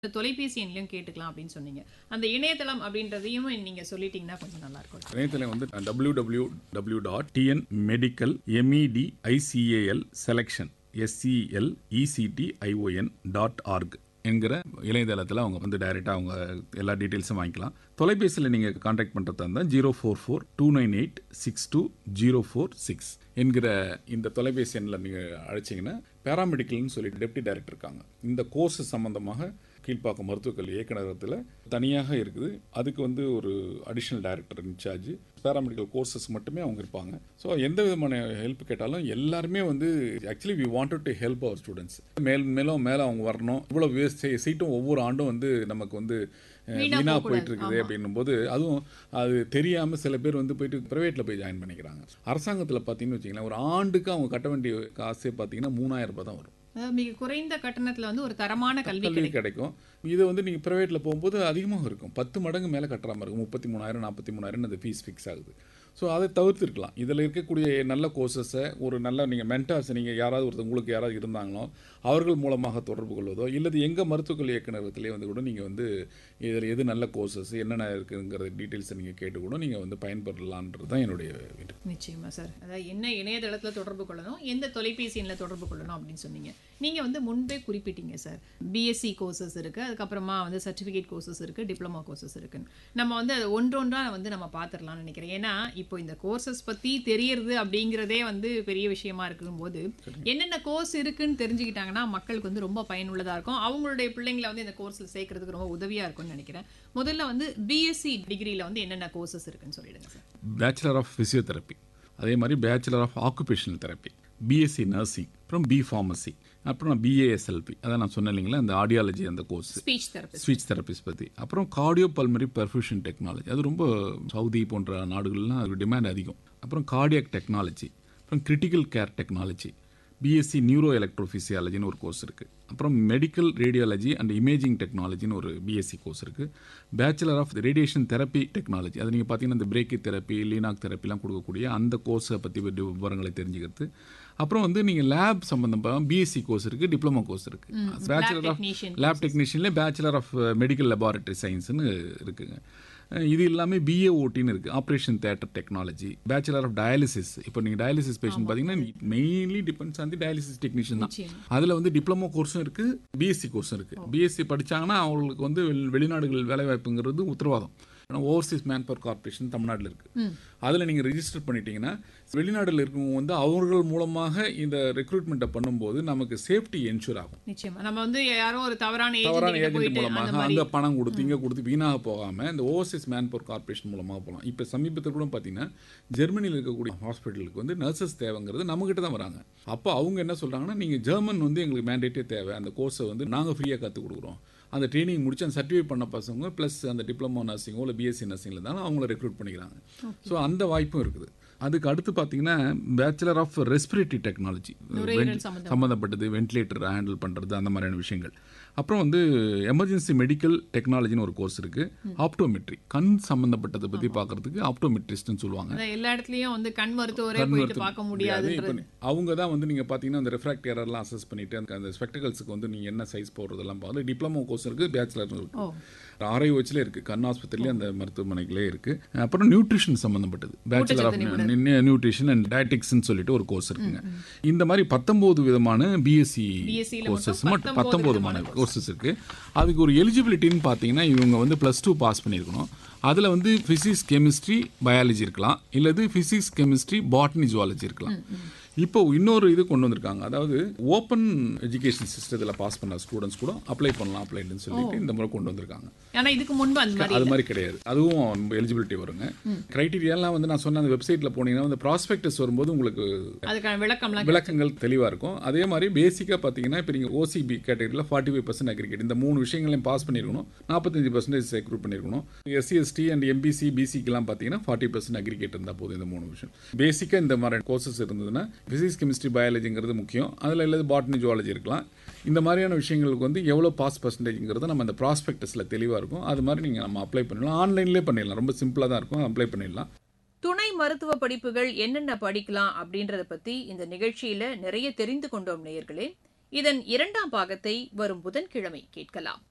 தொலைபேசி எண்லையும் கேட்டுக்கலாம் அப்படின்னு சொன்னீங்க அந்த இணையதளம் அப்படின்றதையும் நீங்க சொல்லிட்டீங்கன்னா கொஞ்சம் நல்லா இருக்கும் இணையதளம் வந்து W W W dot TN medical MED ICAL selection SCL ECT ION dot org என்கிற இணையதளத்தில் அவங்க வந்து டைரெக்டாக அவங்க எல்லா டீட்டெயில்ஸும் வாங்கிக்கலாம் தொலைபேசியில் நீங்கள் காண்டாக்ட் பண்ணுறதா இருந்தால் zero four four two nine eight six two zero four six என்கிற இந்த தொலைபேசி எண்ணில் நீங்கள் அழைச்சிங்கன்னா பேராமெடிக்கல்னு சொல்லி டெப்டி டைரக்டர் இருக்காங்க இந்த கோர்ஸ் சம்பந்தமாக கீழ்ப்பாக்கம் மருத்துவக் கல்வி இயக்குநரகத்தில் தனியாக இருக்குது அதுக்கு வந்து ஒரு additional director incharge paramedical courses மட்டுமே அவங்க இருப்பாங்க ஸோ எந்த விதமான ஹெல்ப் கேட்டாலும் எல்லாருமே வந்து actually we wanted to help our students மேல் மேலும் மேலே அவங்க வரணும் இவ்வளோ வேஸ்ட் சீட்டும் ஒவ்வொரு ஆண்டும் வந்து நமக்கு வந்து அஹ், வீணா வீணா போகக்கூடாது. போயிட்டு இருக்குது அப்படின்னும் போது அதுவும் அது தெரியாம சில பேர் வந்து போயிட்டு பிரைவேட்ல போய் ஜாயின் பண்ணிக்கிறாங்க அரசாங்கத்தில் பார்த்தீங்கன்னு வச்சுங்களேன் ஒரு ஆண்டுக்கு அவங்க கட்ட வேண்டிய காசே பார்த்தீங்கன்னா மூணாயிரம் ரூபாய் தான் வரும் அதாவது மிக குறைந்த கட்டணத்துல வந்து ஒரு தரமான கல்வி கல்வி கிடைக்கும் கிடைக்கும் இது வந்து நீங்கள் ப்ரைவேட்டில் போகும்போது அதிகமாக இருக்கும் பத்து மடங்கு மேலே கட்டுற மாதிரி இருக்கும் முப்பத்தி மூணாயிரம் நாற்பத்தி மூணாயிரம் அந்த ஃபீஸ் ஃபிக்ஸ் ஆகுது ஸோ அதை தவிர்த்திருக்கலாம் இதில் இருக்கக்கூடிய நல்ல கோர்சஸை ஒரு நல்ல நீங்கள் மென்டார்ஸ் நீங்கள் யாராவது ஒருத்தர் உங்களுக்கு யாராவது இருந்தாங்களோ அவர்கள் மூலமாக தொடர்பு கொள்வதோ இல்லது எங்கள் மருத்துவக்கல்வி இயக்குநரகத்திலே வந்து கூட நீங்கள் வந்து இதில் எது நல்ல கோர்சஸ் என்னென்ன இருக்குங்கிற டீட்டெயில்ஸை நீங்கள் கேட்டு கூட நீங்கள் வந்து பயன்பெறலான்றது தான் என்னுடைய இது நிச்சயமா சார் அதாவது என்ன இணையதளத்துல தொடர்பு கொள்ளணும் எந்த தொலைபேசி எண்ணில் தொடர்பு கொள்ளணும் அப்படின்னு சொன்னீங்க நீங்க வந்து முன்பே குறிப்பிட்டீங்க சார் பிஎஸ்சி கோர்சஸ் இருக்கு அதுக்கப்புறமா வந்து சர்டிஃபிகேட் கோர்சஸ் இருக்கு டிப்ளமா கோர்சஸ் இருக்குன்னு நம்ம வந்து அது ஒன்றொன்றா வந்து நம்ம பார்த்துடலாம்னு நினைக்கிறேன் ஏன்னா இப்போ இந்த கோர்சஸ் பத்தி தெரியறது அப்படிங்கிறதே வந்து பெரிய விஷயமா இருக்கும்போது என்னென்ன கோர்ஸ் இருக்குன்னு தெரிஞ்சுக்கிட்டாங்கன்னா மக்களுக்கு வந்து ரொம்ப பயனுள்ளதா இருக்கும் அவங்களுடைய பிள்ளைங்களை வந்து இந்த கோர்ஸ்ல சேர்க்கறதுக்கு ரொம்ப உதவியா இருக்கும்னு நினைக்கிறேன் முதல்ல வந்து பிஎஸ்சி டிகிரியில வந்து என்னென்ன கோர்சஸ் இருக்குன்னு சொல்லிடுங்க சார் பேச்சுலர் ஆஃப் ஃபிசியோதெரப்பி அதே மாதிரி bachelor of occupational therapy BSc nursing அப்புறம் பி ஃபார்மசி அப்புறம் பிஏஎஸ்எல்பி அதான் நான் சொன்னேன் இல்லைங்களா அந்த ஆடியாலஜி அந்த course speech therapist speech therapist பற்றி அப்புறம் கார்டியோ பல்மரி பெர்ஃபியூஷன் டெக்னாலஜி அது ரொம்ப சவுதி போன்ற நாடுகள்லாம் அது டிமாண்ட் அதிகம் அப்புறம் கார்டியாக் டெக்னாலஜி அப்புறம் critical care technology BSc neuro எலக்ட்ரோஃபிசியாலஜின்னு ஒரு கோர்ஸ் இருக்குது அப்புறம் மெடிக்கல் ரேடியாலஜி அண்ட் இமேஜிங் டெக்னாலஜின்னு ஒரு பிஎஸ்சி கோர்ஸ் இருக்குது bachelor of radiation therapy technology அது நீங்கள் பார்த்தீங்கன்னா இந்த பிரேக்கி தெரப்பி லீனாக் தெரப்பிலாம் கொடுக்கக்கூடிய அந்த கோர்ஸை பற்றி விவரங்களை தெரிஞ்சுக்கிறது அப்புறம் வந்து நீங்கள் லேப் சம்மந்தமாக பிஎஸ்சி கோர்ஸ் இருக்குது டிப்ளமோ கோர்ஸ் இருக்குது பேச்சுலர் ஆஃப் technician லேப் டெக்னீஷியன்லேயே பேச்சுலர் ஆஃப் மெடிக்கல் லெபார்ட்டரி சயின்ஸ்னு இருக்குங்க அஹ் இது இல்லாமல் பிஏ ஓட்டின்னு இருக்குது operation theatre technology bachelor of dialysis இப்போ நீங்கள் டயாலிசிஸ் பேஷண்ட் பார்த்தீங்கன்னா mainly depends on the dialysis technician தான் நிச்சயம். அதில் வந்து டிப்ளமோ கோர்ஸும் இருக்குது பிஎஸ்சி கோர்ஸும் இருக்குது பிஎஸ்சி படிச்சாங்கன்னா அவங்களுக்கு வந்து வெளி- வெளிநாடுகள் வேலைவாய்ப்புங்கிறது உத்தரவாதம் ஓவர்சீஸ் மேன் பவர் கார்பரேஷன் தமிழ்நாட்டில் இருக்குது அதில் நீங்கள் ரெஜிஸ்டர் பண்ணிட்டீங்கன்னா வெளிநாட்டில் இருக்கவங்க வந்து அவர்கள் மூலமாக இந்த ரெக்ரூட்மெண்ட்டை பண்ணும்போது நமக்கு சேஃப்டி என்ஷூர் ஆகும் நிச்சயமா நம்ம வந்து யாரோ ஒரு தவறான தவறான ஏஜென்ட் ஏஜென்ட் போயிட்டு அந்த மூலமாக மாதிரி அங்கே பணம் கொடுத்து இங்கே கொடுத்து வீணாக போகாமல் இந்த ஓவர்சீஸ் மேன் பவர் கார்பரேஷன் மூலமாக போகலாம் இப்போ சமீபத்தில் கூட பார்த்தீங்கன்னா ஜெர்மனியில் இருக்கக்கூடிய ஹாஸ்பிட்டலுக்கு வந்து நர்சஸ் தேவைங்கிறது நம்மகிட்ட தான் வராங்க அப்போ அவங்க என்ன சொல்கிறாங்கன்னா நீங்கள் ஜெர்மன் வந்து எங்களுக்கு மேண்டேட்டே தேவை அந்த கோர்ஸை வந்து நாங்கள் ஃப்ரீயாக கற்றுக் கொடுக்குறோம் அந்த ட்ரைனிங் முடிச்சு அந்த சர்டிஃபிகேட் பண்ண பசங்க ப்ளஸ் அந்த டிப்ளமோ நர்சிங்கோ இல்லை பிஎஸ்சி நர்சிங்கில் இருந்தாலும் அவங்கள ரெக்ரூட் பண்ணிக்கிறாங்க ஸோ அந்த வாய்ப்பும் இருக்குது அதுக்கு அடுத்து பார்த்தீங்கன்னா பேச்சுலர் ஆஃப் ரெஸ்பிரேட்டரி டெக்னாலஜி நுரையீரல் சம்பந்தம் சம்மந்தப்பட்டது வென்டிலேட்டர் ஹேண்டில் பண்ணுறது அந்த மாதிரியான விஷயங்கள் அப்புறம் வந்து எமர்ஜென்சி மெடிக்கல் டெக்னாலஜின்னு ஒரு கோர்ஸ் இருக்குது ஆப்டோமெட்ரி கண் சம்மந்தப்பட்டதை பற்றி பார்க்கறதுக்கு ஆப்டோமெட்ரிஸ்ட்னு சொல்லுவாங்க அதான் எல்லா இடத்துலயும் வந்து கண் மருத்துவரே கண் போயிட்டு மருத்துவம் பார்க்க முடியாது. முடியாதுன்றது இப்ப அவங்க தான் வந்து நீங்கள் பார்த்தீங்கன்னா அந்த ரெஃப்ராக்ட் எரர்லாம் அசஸ் பண்ணிட்டு அந்த- அந்த ஸ்பெக்டிகல்ஸுக்கு வந்து நீங்கள் என்ன சைஸ் போடுறதெல்லாம் பார்த்து டிப்ளமோ கோர்ஸ் இருக்குது பேச்சுலர் ஓ இருக்குது ஆர்ஐஓச்சில் இருக்குது கண் ஆஸ்பத்திரிலேயே அந்த மருத்துவமனைகளே இருக்குது அப்புறம் நியூட்ரிஷன் சம்மந்தப்பட்டது பேச்சுலர் ஆஃப் நியூட்ரிஷன் அண்ட் டயட்டிக்ஸ்னு சொல்லிட்டு ஒரு கோர்ஸ் இருக்குங்க இந்த மாதிரி பத்தொம்போது விதமான பிஎஸ்சி BSc ல கோர்சஸ் மொத்தம் மட்டும் பத்தொம்போது விதமான கோர்சஸ் இருக்குது அதுக்கு ஒரு எலிஜிபிலிட்டின்னு பார்த்தீங்கன்னா இவங்க வந்து ப்ளஸ் டூ பாஸ் பண்ணியிருக்கணும் அதில் வந்து ஃபிசிக்ஸ் கெமிஸ்ட்ரி பயாலஜி இருக்கலாம் இல்லது ஃபிசிக்ஸ் கெமிஸ்ட்ரி பாட்னி ஜுவாலஜி இருக்கலாம் இப்போ இன்னொரு இது கொண்டு வந்திருக்காங்க அதாவது ஓப்பன் எஜுகேஷன் சிஸ்டத்தில் பாஸ் பண்ண ஸ்டூடெண்ட்ஸ் கூட அப்ளை பண்ணலாம் அப்ளைன்னு சொல்லிட்டு இந்த முறை கொண்டு வந்திருக்காங்க ஆனா இதுக்கு முன்பு அந்த மாதிரி அது மாதிரி கிடையாது அதுவும் எலிஜிபிலிட்டி வருங்க கிரைட்டீரியாலாம் வந்து நான் சொன்ன அந்த வெப்சைட்டில் போனீங்கன்னா அந்த ப்ராஸ்பெக்டஸ் வரும்போது உங்களுக்கு அதுக்கான விளக்கம்லாம் விளக்கங்கள் தெளிவாக இருக்கும் அதே மாதிரி பேசிக்காக பார்த்தீங்கன்னா இப்போ நீங்கள் ஓசிபி கேட்டகரியில் ஃபார்ட்டி ஃபைவ் பர்சன்ட் அக்ரிகேட் இந்த மூணு விஷயங்களையும் பாஸ் பண்ணியிருக்கணும் நாற்பத்தஞ்சு பர்சன்டேஜ் ரெக்ரூட் பண்ணியிருக்கணும் எஸ்சி எஸ்டி அண்ட் எம்பிசி பிசிக்கெலாம் பார்த்தீங்கன்னா ஃபார்ட்டி பர்சன்ட் அக்ரிகேட் இருந்தால் போதும் இந்த மூணு விஷயம் பேசிக்காக இந்த மாதிரி கோர்சஸ் இருந்ததுன்னா ஃபிசிக்ஸ் கெமிஸ்ட்ரி பயாலஜிங்கிறது முக்கியம் அதில் இல்லாத பாட்னி ஜுவாலஜி இருக்கலாம் இந்த மாதிரியான விஷயங்களுக்கு வந்து எவ்வளோ பாஸ் பர்சன்டேஜ்ங்கிறது நம்ம அந்த ப்ராஸ்பெக்டஸில் தெளிவாக இருக்கும் அது மாதிரி நீங்கள் நம்ம அப்ளை பண்ணிடலாம் ஆன்லைன்லேயே பண்ணிடலாம் ரொம்ப சிம்பிளாக தான் இருக்கும் அப்ளை பண்ணிடலாம் துணை மருத்துவ படிப்புகள் என்னென்ன படிக்கலாம் அப்படின்றத பத்தி இந்த நிகழ்ச்சியில நிறைய தெரிந்து கொண்டோம் நேயர்களே இதன் இரண்டாம் பாகத்தை வரும் புதன்கிழமை கேட்கலாம்